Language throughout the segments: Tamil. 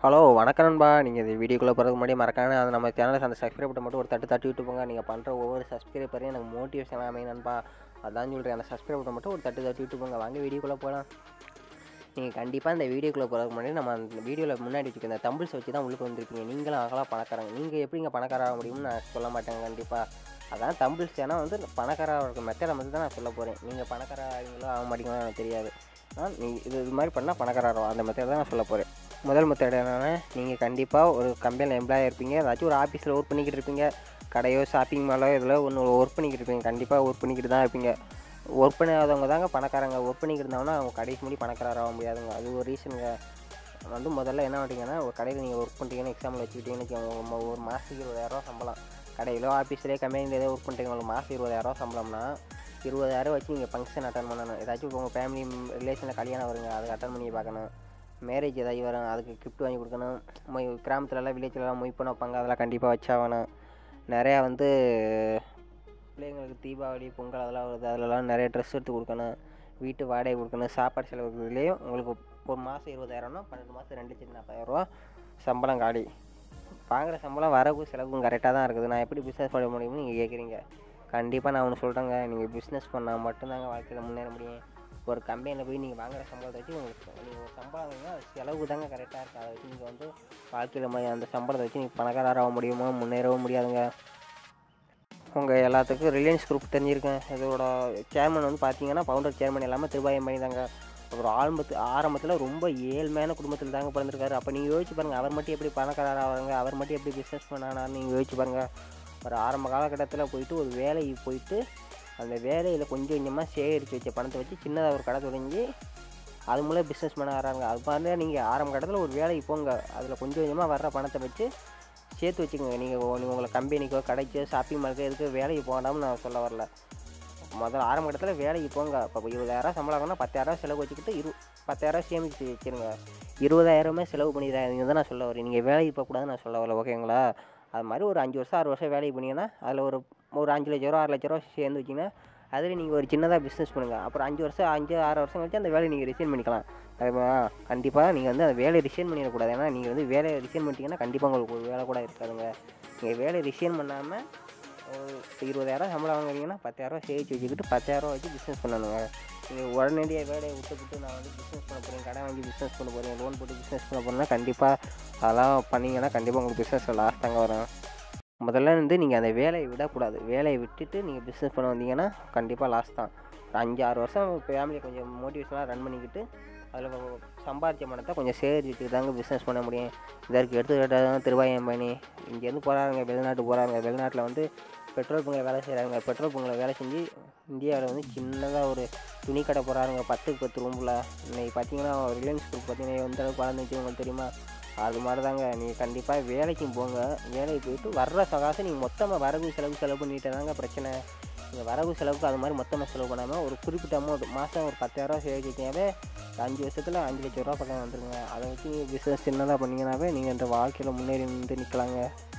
ஹலோ வணக்கம் நண்பா நீங்கள் இந்த வீடியோக்குள்ளே போகிறதுக்கு முன்னாடி மறக்காம அந்த நம்ம சேனலை அந்த சப்ஸ்கிரைப் பட்டன் மட்டும் ஒரு தட்டு தட்டி விட்டு போங்க நீங்கள் பண்ணுற ஒவ்வொரு சப்ஸ்கிரைபரையும் எனக்கு மோட்டிவேஷன் அமையும் நண்பா அதான் சொல்கிறேன் அந்த சப்ஸ்கிரைப் பட்டன் மட்டும் ஒரு தட்டு தட்டி விட்டு போங்க வாங்க வீடியோக்குள்ளே போகலாம் நீங்கள் கண்டிப்பாக இந்த வீடியோக்குள்ளே போகிறதுக்கு முன்னாடி நம்ம அந்த வீடியோவில் முன்னாடி வச்சுக்க இந்த தம்பிள்ஸ் வச்சு தான் உள்ளுக்கு வந்திருப்பீங்க நீங்களும் ஆகலாம் பணக்காரங்க நீங்கள் எப்படிங்க பணக்காராக முடியும்னு நான் சொல்ல மாட்டேங்க கண்டிப்பாக அதான் தம்பிள்ஸ் ஏன்னா வந்து பணக்காராக இருக்க மெத்தடை மட்டும் தான் நான் சொல்ல போகிறேன் நீங்கள் பணக்காரங்களோ ஆக மாட்டீங்களோ எனக்கு தெரியாது ஆனால் நீ இது இது மாதிரி பண்ணால் பணக்காரரும் அந்த மெத்தட் தான் நான் சொல்ல போகிறேன் முதல் மெத்தட் என்னென்னா நீங்கள் கண்டிப்பாக ஒரு கம்பெனியில் எம்ப்ளாயாக இருப்பீங்க ஏதாச்சும் ஒரு ஆஃபீஸில் ஒர்க் பண்ணிக்கிட்டு இருப்பீங்க கடையோ ஷாப்பிங் மாலோ இதில் ஒன்று ஒர்க் பண்ணிக்கிட்டு இருப்பீங்க கண்டிப்பாக ஒர்க் பண்ணிக்கிட்டு தான் இருப்பீங்க ஒர்க் பண்ணாதவங்க தாங்க பணக்காரங்க ஒர்க் பண்ணிக்கிட்டு இருந்தாங்கன்னா அவங்க கடைசி முடி பணக்காரர் ஆக முடியாதுங்க அது ஒரு ரீசனுங்க வந்து முதல்ல என்ன பண்ணிட்டீங்கன்னா ஒரு கடையில் நீங்கள் ஒர்க் பண்ணிட்டீங்கன்னு எக்ஸாம்பிள் வச்சுக்கிட்டீங்கன்னு வச்சுக்கோங்க, உங்க ஒரு மாதத்துக்கு இருபதாயிரரூவா சம்பளம் கடையிலோ ஆஃபீஸ்லேயே கம்பெனியில் ஏதோ ஒர்க் பண்ணிட்டீங்க உங்களுக்கு மாதம் இருபதாயிரரூவா சம்பளம்னா இருபதாயிரம் வச்சு நீங்கள் ஃபங்க்ஷன் அட்டன் பண்ணணும் ஏதாச்சும் உங்கள் ஃபேமிலி ரிலேஷனில் கல்யாணம் வருங்க அதுக்கு அட்டன் பண்ணி பார்க்கணும் மேரேஜ் ஏதாச்சும் வரும் அதுக்கு கிஃப்ட் வாங்கி கொடுக்கணும் மொய் கிராமத்துலலாம் வில்லேஜ்லலாம் மொய் பண்ண வைப்பாங்க அதெல்லாம் கண்டிப்பாக வச்சாகணும் நிறையா வந்து பிள்ளைங்களுக்கு தீபாவளி பொங்கல் அதெல்லாம் வருது அதிலலாம் நிறைய ட்ரெஸ் எடுத்து கொடுக்கணும் வீட்டு வாடகை கொடுக்கணும் சாப்பாடு செலவுக்குள்ளேயும் உங்களுக்கு ஒரு மாதம் இருபதாயிரம்னா பன்னெண்டு மாதம் ரெண்டு லட்சத்தி நாற்பதாயிரரூவா சம்பளம் காலி வாங்குற சம்பளம் வரவு செலவும் கரெக்டாக தான் இருக்குது நான் எப்படி பிஸ்னஸ் பண்ண முடியும்னு நீங்கள் கேட்குறீங்க கண்டிப்பாக நான் ஒன்று சொல்கிறேங்க நீங்கள் பிஸ்னஸ் பண்ணால் மட்டும்தாங்க வாழ்க்கையில் முன்னேற முடியும் ஒரு கம்பெனியில் போய் நீங்கள் வாங்குற சம்பளத்தை வச்சு உங்களுக்கு நீங்கள் ஒரு சம்பளம் வாங்கினா அது செலவு தாங்க கரெக்டாக இருக்குது அதை வச்சு நீங்கள் வந்து வாழ்க்கையில் ம- அந்த சம்பளத்தை வச்சு நீங்கள் பணக்காரர் ஆக முடியுமோ முன்னேறவும் முடியாதுங்க உங்கள் எல்லாத்துக்கும் ரிலையன்ஸ் குரூப் தெரிஞ்சிருக்கேன் இதோட சேர்மன் வந்து பார்த்தீங்கன்னா ஃபவுண்டர் சேர்மன் எல்லாமே திருபாயம் பண்ணி தாங்க ஒரு ஆரம்பத்து ஆரம்பத்தில் ரொம்ப ஏழ்மையான குடும்பத்தில் தாங்க பிறந்திருக்காரு அப்போ நீங்கள் யோசிச்சு பாருங்கள் அவர் மட்டும் எப்படி பணக்காரர் ஆகிறாங்க அவர் மட்டும் எப்படி பிஸ்னஸ் பண்ணானான்னு நீங்கள் யோசிச்சு பாருங்கள் ஒரு ஆரம்ப காலகட்டத்தில் போயிட்டு ஒரு வேலைக்கு போயிட்டு அந்த வேலையில் கொஞ்சம் கொஞ்சமாக சேகரித்து வச்ச பணத்தை வச்சு சின்னதாக ஒரு கடை தொடங்கி அது மூலம் பிஸ்னஸ் பண்ண வராங்க அது மாதிரி நீங்கள் ஆரம்ப கட்டத்தில் ஒரு வேலைக்கு போங்க அதில் கொஞ்சம் கொஞ்சமாக வர்ற பணத்தை வச்சு சேர்த்து வச்சுக்கோங்க நீங்கள் நீங்கள் உங்களை கம்பெனிக்கோ கடைக்கோ ஷாப்பிங் மாலுக்கோ எதுக்கு வேலைக்கு போகலாம்னு நான் சொல்ல வரல முதல்ல ஆரம்ப கட்டத்தில் வேலைக்கு போங்க இப்போ இருபதாயிரம் சம்பளம் வாங்கினா பத்தாயிரம் செலவு வச்சுக்கிட்டு இரு பத்தாயிரம் சேமிச்சு வச்சுருங்க இருபதாயிரமே செலவு பண்ணிடுறாங்க தான் நான் சொல்ல வரேன் நீங்கள் வேலைக்கு போகக்கூடாதுன்னு நான் சொல்ல வரல ஓகேங்களா அது மாதிரி ஒரு அஞ்சு வருஷம் ஆறு வருஷம் வேலைக்கு பண்ணீங்கன்னா அதில் ஒரு ஒரு அஞ்சு லட்ச ரூபா ஆறு லட்ச ரூபா சேர்ந்து வச்சிங்கன்னா அதில் நீங்கள் ஒரு சின்னதாக பிஸ்னஸ் பண்ணுங்கள் அப்புறம் அஞ்சு வருஷம் அஞ்சு ஆறு வருஷம் கழிச்சு அந்த வேலையை நீங்கள் ரிசைன் பண்ணிக்கலாம் அதுமா கண்டிப்பாக நீங்கள் வந்து அந்த வேலையை ரிசைன் பண்ணிடக்கூடாது ஏன்னா நீங்கள் வந்து வேலையை ரிசைன் பண்ணிட்டீங்கன்னா கண்டிப்பாக உங்களுக்கு ஒரு வேலை கூட இருக்காதுங்க நீங்கள் வேலையை ரிசைன் பண்ணாமல் ஒரு இருபதாயிரம் சம்பளம் வாங்குறீங்கன்னா பத்தாயிரரூவா சேவிச்சு வச்சுக்கிட்டு பத்தாயிரரூவா வச்சு பிஸ்னஸ் பண்ணணுங்க நீங்கள் உடனடியாக வேலையை விட்டுவிட்டு நான் வந்து பிஸ்னஸ் பண்ண போகிறேன் கடை வாங்கி பிஸ்னஸ் பண்ண போகிறேன் லோன் போட்டு பிஸ்னஸ் பண்ண போகிறேன்னா கண்டிப்பாக அதெல்லாம் பண்ணீங்கன்னா கண்டிப்பாக உங்களுக்கு பிஸ்னஸில் லாஸ் தாங்க வரும் முதல்ல வந்து நீங்கள் அந்த வேலையை விடக்கூடாது வேலையை விட்டுட்டு நீங்கள் பிஸ்னஸ் பண்ண வந்தீங்கன்னா கண்டிப்பாக லாஸ் தான் ஒரு அஞ்சு ஆறு வருஷம் ஃபேமிலியை கொஞ்சம் மோட்டிவேஷனாக ரன் பண்ணிக்கிட்டு அதில் சம்பாதிச்ச பணத்தை கொஞ்சம் சேகரிச்சுட்டு தாங்க பிஸ்னஸ் பண்ண முடியும் இதற்கு எடுத்துக்கிட்டால் தான் திருவாயம் பண்ணி இங்கேருந்து போகிறாங்க வெளிநாட்டு போகிறாங்க வெளிநாட்டில் வந்து பெட்ரோல் பங்கில் வேலை செய்கிறாங்க பெட்ரோல் பங்கில் வேலை செஞ்சு இந்தியாவில் வந்து சின்னதாக ஒரு துணி கடை போகிறாங்க பத்துக்கு பத்து ரூமில் இன்னைக்கு பார்த்தீங்கன்னா ரிலையன்ஸ் குரூப் பார்த்தீங்கன்னா எந்த அளவுக்கு வளர்ந்துச்சு உங்களுக்கு தெரியுமா அது மாதிரி தாங்க நீங்கள் கண்டிப்பாக வேலைக்கும் போங்க வேலைக்கு போயிட்டு வர்ற சகாசம் நீங்கள் மொத்தமாக வரவு செலவு செலவு பண்ணிட்டு தாங்க பிரச்சனை நீங்கள் வரவு செலவுக்கு அது மாதிரி மொத்தமாக செலவு பண்ணாமல் ஒரு குறிப்பிட்ட அமௌண்ட் மாதம் ஒரு பத்தாயிரரூவா சேவிச்சிங்கனாவே அஞ்சு வருஷத்தில் அஞ்சு லட்ச ரூபா பக்கம் வந்துருங்க அதை வச்சு நீங்கள் பிஸ்னஸ் சின்னதாக பண்ணிங்கனாவே நீங்கள் இந்த வாழ்க்கையில் முன்னேறி நின்று நிற்கலாங்க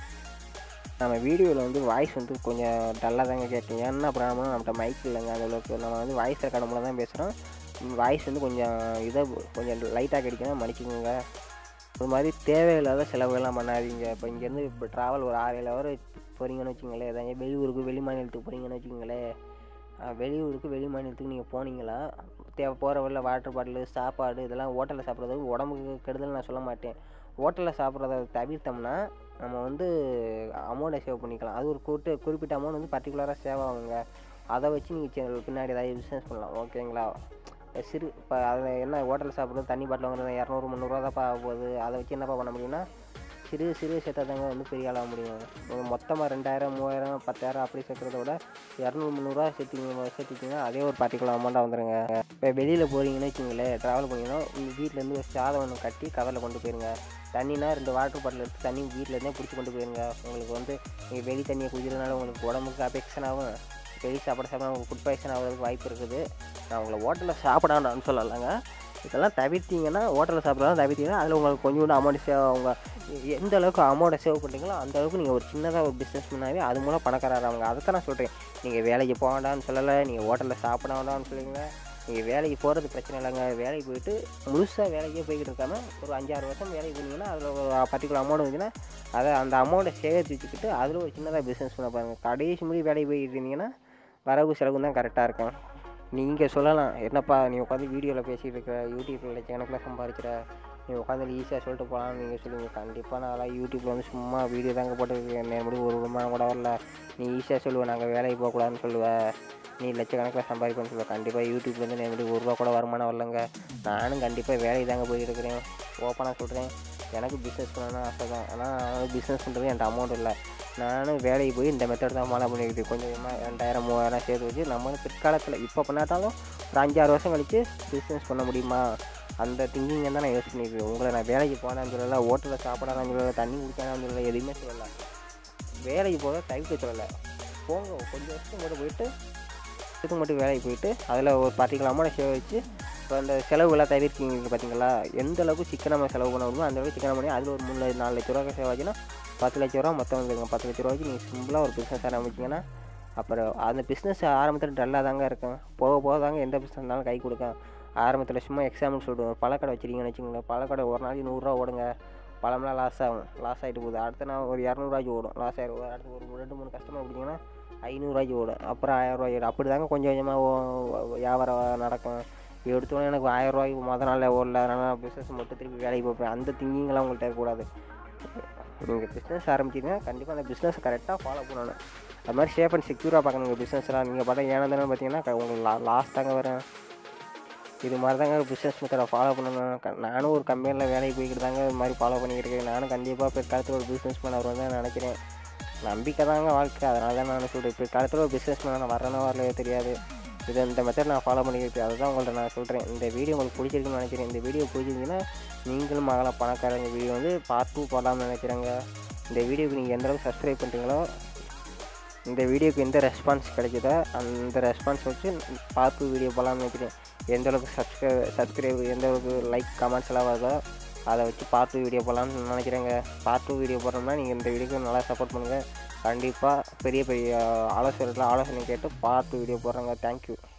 நம்ம வீடியோவில் வந்து வாய்ஸ் வந்து கொஞ்சம் டல்லாக தாங்க கேட்டேன் ஏன்னா அப்புறம் நம்ம நம்மகிட்ட மைக் இல்லைங்க அந்த அளவுக்கு நம்ம வந்து வாய்ஸ் ரெக்கார்டு மூலம் தான் பேசுகிறோம் வாய்ஸ் வந்து கொஞ்சம் இதை கொஞ்சம் லைட்டாக கிடைக்கணும் மன்னிச்சுக்கோங்க ஒரு மாதிரி தேவையில்லாத செலவுகள்லாம் பண்ணாதீங்க இப்போ இங்கேருந்து இப்போ ட்ராவல் ஒரு ஆறு ஏழு ஹவர் போகிறீங்கன்னு வச்சுங்களேன் ஏதாவது வெளியூருக்கு வெளி மாநிலத்துக்கு போகிறீங்கன்னு வச்சுக்கோங்களேன் அஹ் வெளியூருக்கு வெளி மாநிலத்துக்கு நீங்கள் போனீங்களா தேவை போகிற வழியில் வாட்டர் பாட்டிலு சாப்பாடு இதெல்லாம் ஹோட்டலில் சாப்பிட்றது உடம்புக்கு கெடுதல் நான் சொல்ல மாட்டேன் ஹோட்டலில் சாப்பிட்றத தவிர்த்தோம்னா நம்ம வந்து அமௌண்ட்டை சேவ் பண்ணிக்கலாம் அது ஒரு குறிட்டு குறிப்பிட்ட அமௌண்ட் வந்து பர்டிகுலராக சேவ் ஆகுங்க அதை வச்சு நீங்கள் பின்னாடி ஏதாவது பிஸ்னஸ் பண்ணலாம் ஓகேங்களா சிறு இப்போ அதில் என்ன ஹோட்டலில் சாப்பிட்றது தண்ணி பாட்டில் வாங்குறது இரநூறு முந்நூறுரூவா தான் ஆக போகுது அதை வச்சு என்னப்பா பண்ண முடியும்னா சிறு சிறு சேர்த்தா தாங்க வந்து பெரிய ஆளாக முடியும் நீங்கள் மொத்தமாக ரெண்டாயிரம் மூவாயிரம் பத்தாயிரம் அப்படி சேர்க்குறத விட இரநூறு முந்நூறுரூவா சேர்த்திங்க சேர்த்திங்கன்னா அதே ஒரு பர்டிகுலர் அமௌண்ட்டாக வந்துடுங்க இப்போ வெளியில் போகிறீங்கன்னு வச்சுங்களேன் ட்ராவல் பண்ணிங்கன்னா உங்கள் வீட்டிலேருந்து ஒரு சாதம் ஒன்று கட்டி கவரில் கொண்டு போயிருங்க தண்ணினா ரெண்டு வாட்டர் பாட்டில் எடுத்து தண்ணி வீட்டிலேருந்தே பிடிச்சி கொண்டு போயிருங்க உங்களுக்கு வந்து நீங்கள் வெளி தண்ணியை குடிக்கிறதுனால உங்களுக்கு உடம்புக்கு அஃபெக்ஷன் ஆகும் வெளி சாப்பாடு சாப்பிட உங்களுக்கு ஃபுட் பாய்சன் ஆகிறதுக்கு வாய்ப்பு இருக்குது நான் உங்களை ஹோட்டலில் சாப்பிடான்னு சொல்லலைங்க இதெல்லாம் தவிர்த்தீங்கன்னா ஹோட்டலில் சாப்பிட்றதெல்லாம் தவிர்த்தீங்கன்னா அதில் உங்களுக்கு கொஞ்சோண்டு அமௌண்ட் சேவ் அவங்க எந்த அளவுக்கு அமௌண்ட்டை சேவ் பண்ணுறீங்களோ அந்த அளவுக்கு நீங்கள் ஒரு சின்னதாக ஒரு பிஸ்னஸ் பண்ணாவே அது மூலம் பணக்காரர் அவங்க அதை தான் நான் சொல்கிறேன் நீங்கள் வேலைக்கு போக வேண்டாம்னு சொல்லலை நீங்கள் ஹோட்டலில் சாப்பிட வேண்டாம்னு சொல்லுங்க நீங்கள் வேலைக்கு போகிறது பிரச்சனை இல்லைங்க வேலைக்கு போயிட்டு முழுசாக வேலைக்கே போய்கிட்டு இருக்காம ஒரு அஞ்சாறு வருஷம் வேலைக்கு போனீங்கன்னா அதில் ஒரு பர்டிகுலர் அமௌண்ட் வந்துச்சுன்னா அதை அந்த அமௌண்ட்டை சேர்த்து வச்சுக்கிட்டு அதில் ஒரு சின்னதாக பிஸ்னஸ் பண்ண பாருங்கள் கடைசி முடி வேலைக்கு போய்கிட்டு இருந்தீங்கன்னா வரவு செலவு தான் கரெக்டாக இருக்கும் நீங்கள் சொல்லலாம் என்னப்பா நீ உட்காந்து வீடியோவில் பேசிகிட்டு இருக்கிற யூடியூப்பில் லட்சக்கணக்கில் சம்பாதிக்கிற நீ உட்காந்து ஈஸியாக சொல்லிட்டு போகலான்னு நீங்கள் சொல்லுவீங்க கண்டிப்பாக நான் யூடியூப்பில் வந்து சும்மா வீடியோ தாங்க போட்டு என்ன முடி ஒரு விதமாக கூட வரல நீ ஈஸியாக சொல்லுவேன் நாங்கள் வேலைக்கு போகக்கூடாதுன்னு சொல்லுவேன் நீ லட்சக்கணக்கில் சம்பாதிப்பேன்னு சொல்லுவேன் கண்டிப்பாக யூடியூப்லேருந்து நான் எப்படி ஒரு ரூபா கூட வருமானம் வரலங்க நானும் கண்டிப்பாக வேலைக்கு தாங்க போயிட்டு இருக்கிறேன் ஓப்பனாக சொல்கிறேன் எனக்கு பிஸ்னஸ் பண்ணணும்னு ஆசை தான் ஆனால் பிஸ்னஸ் பண்ணுறது என்கிட்ட அமௌண்ட் இல்லை நானும் வேலைக்கு போய் இந்த மெத்தட் தான் ஃபாலோ பண்ணிக்கிட்டு கொஞ்சம் கொஞ்சமாக ரெண்டாயிரம் மூவாயிரம் சேர்த்து வச்சு நம்ம பிற்காலத்தில் இப்போ பண்ணாட்டாலும் ஒரு அஞ்சாறு வருஷம் கழித்து பிஸ்னஸ் பண்ண முடியுமா அந்த திங்கிங்கை தான் நான் யூஸ் பண்ணியிருக்கேன் உங்களை நான் வேலைக்கு போனான்னு சொல்லலை ஹோட்டலில் சாப்பிடான்னு சொல்லலை தண்ணி குடிக்காதான்னு சொல்லலை எதுவுமே சொல்லலை வேலைக்கு போக தவிர்க்க சொல்லலை போங்க கொஞ்சம் வருஷம் மட்டும் போயிட்டு இதுக்கு மட்டும் வேலைக்கு போயிட்டு அதில் ஒரு பர்டிகுலர் அமௌண்ட் சேவ் வச்சு இப்போ அந்த செலவுகளாக தவிர்க்கிங்க பார்த்தீங்களா எந்த அளவுக்கு சிக்கனமாக செலவு பண்ண முடியுமோ அந்த அளவுக்கு சிக்கனம் பண்ணி அதில் ஒரு மூணு லட்சம், நாலு லட்ச ரூபா சேவ் ஆச்சுன்னா பத்து லட்ச ரூபா மொத்தம் வந்துருங்க பத்து லட்ச ரூபாய்க்கு நீங்கள் சிம்பிளாக ஒரு பிஸ்னஸ் ஆரம்பிச்சிங்கன்னா அப்புறம் அந்த பிஸ்னஸ் ஆரம்பத்தில் டல்லாக தாங்க இருக்கும் போக போக தாங்க எந்த பிஸ்னஸ் இருந்தாலும் கை கொடுக்கும் ஆரம்பத்தில் சும்மா எக்ஸாம்பிள் சொல்லுவோம் பழக்கடை வச்சிருக்கீங்கன்னு வச்சுக்கோங்களேன் பழக்கடை ஒரு நாளைக்கு நூறுரூவா ஓடுங்க பழம்லாம் லாஸ் ஆகும் லாஸ் ஆகிட்டு போகுது அடுத்த நாள் ஒரு இரநூறுவாய்க்கு ஓடும் லாஸ் ஆகிடும் அடுத்து ஒரு ரெண்டு மூணு கஸ்டமர் பிடிச்சிங்கன்னா ஐநூறுரூவாய்க்கு ஓடும் அப்புறம் ஆயிரரூவாய்க்கு ஓடும் அப்படி தாங்க கொஞ்சம் கொஞ்சமாக வியாபாரம் நடக்கும் எடுத்தோன்னே எனக்கு ஆயிரம் ரூபாய்க்கு மொதல் நாளில் ஓடல அதனால் நான் பிஸ்னஸ் மட்டும் திருப்பி வேலைக்கு போப்பேன் அந்த திங்கிங்லாம் உங்கள்கிட்ட இருக்கக்கூடாது நீங்கள் பிஸ்னஸ் ஆரம்பிச்சிங்கன்னா கண்டிப்பாக அந்த பிஸ்னஸ் கரெக்டாக ஃபாலோ பண்ணணும் அது மாதிரி சேஃப் அண்ட் செக்யூராக பார்க்கணுங்க பிஸ்னஸ்லாம் நீங்கள் பார்த்தா ஏனந்தானு பார்த்தீங்கன்னா க- உங்களுக்கு லா லாஸ் தாங்க வரும் இது மாதிரி தாங்க பிஸ்னஸ் மெத்தடை ஃபாலோ பண்ணணும் க- நானும் ஒரு கம்பெனியில் வேலைக்கு போய்கிட்டு தாங்க இது மாதிரி ஃபாலோ பண்ணிக்கிட்டு இருக்கேன் நானும் கண்டிப்பாக பிற்காலத்தில் ஒரு பிஸ்னஸ் பண்ண வருவேன் தான் நினைக்கிறேன் நம்பிக்கை தாங்க வாழ்க்கை அதனால தான் நான் சொல்கிறேன் பிற்காலத்தில் ஒரு பிஸ்னஸ் பண்ண நான் வரேனோ வரலையோ தெரியாது இது இந்த மெத்தட் நான் ஃபாலோ பண்ணிக்கிட்டு அதுதான் உங்கள்ட்ட நான் சொல்கிறேன் இந்த வீடியோ உங்களுக்கு பிடிச்சிருக்குன்னு நினைக்கிறேன் இந்த வீடியோ பிடிச்சிருந்தீங்கன்னா நீங்களும் மகள பணக்காரங்க வீடியோ வந்து பார்ட் டூ போடலாம்னு நினைக்கிறேங்க இந்த வீடியோக்கு நீங்கள் எந்த அளவுக்கு சப்ஸ்கிரைப் பண்ணுறீங்களோ இந்த வீடியோக்கு எந்த ரெஸ்பான்ஸ் கிடைக்குதோ அந்த ரெஸ்பான்ஸ் வச்சு பார்ட் டூ வீடியோ போடலாம்னு நினைக்கிறேன் எந்த அளவுக்கு சப்ஸ்கிரைப் சப்ஸ்கிரைப் எந்த அளவுக்கு லைக் கமெண்ட்ஸ் எல்லாம் வருதோ அதை வச்சு பார்ட் டூ வீடியோ போடலாம்னு நினைக்கிறேங்க பார்ட் டூ வீடியோ போடுறோம்னா நீங்கள் இந்த வீடியோக்கு நல்லா சப்போர்ட் பண்ணுங்கள் கண்டிப்பாக பெரிய பெரிய ஆலோசனைலாம் ஆலோசனை கேட்டு பார்ட் டூ வீடியோ போடுறேங்க தேங்க்யூ